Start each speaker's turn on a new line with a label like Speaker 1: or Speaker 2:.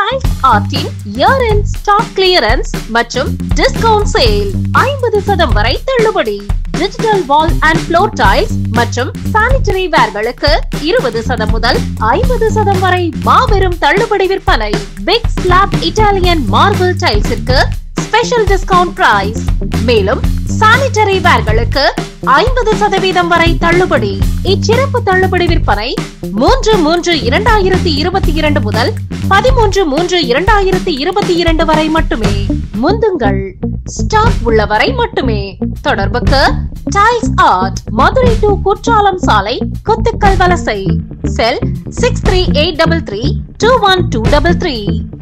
Speaker 1: tiles ஆர்ட்டின் year end stock clearance மற்றும் discount sale ஐம்பது சதம் வரை தள்ளுபடி digital wall and floor tiles மற்றும் சானிட்டரி வேர்களுக்கு இருபது சதம் முதல் ஐம்பது சதம் வரை மாபெரும் தள்ளுபடி விற்பனை பிக் ஸ்லாப் இட்டாலியன் மார்பிள் டைல்ஸிற்கு ஸ்பெஷல் டிஸ்கவுண்ட் பிரைஸ் மேலும் சானிட்டரி வேர்களுக்கு ஐம்பது சதவீதம் வரை தள்ளுபடி இச்சிறப்பு தள்ளுபடி விற்பனை மூன்று மூன்று இரண்டாயிரத்தி இருபத்தி இரண்டு முதல் பதிமூன்று மூன்று இரண்டாயிரத்தி இருபத்தி இரண்டு வரை மட்டுமே முந்துங்கள் ஸ்டாக் உள்ளவரை மட்டுமே தொடர்புக்கு tiles art Madurai to Kutralam சாலை கொத்துக்கல் வலசை cell six three eight double three two one two double three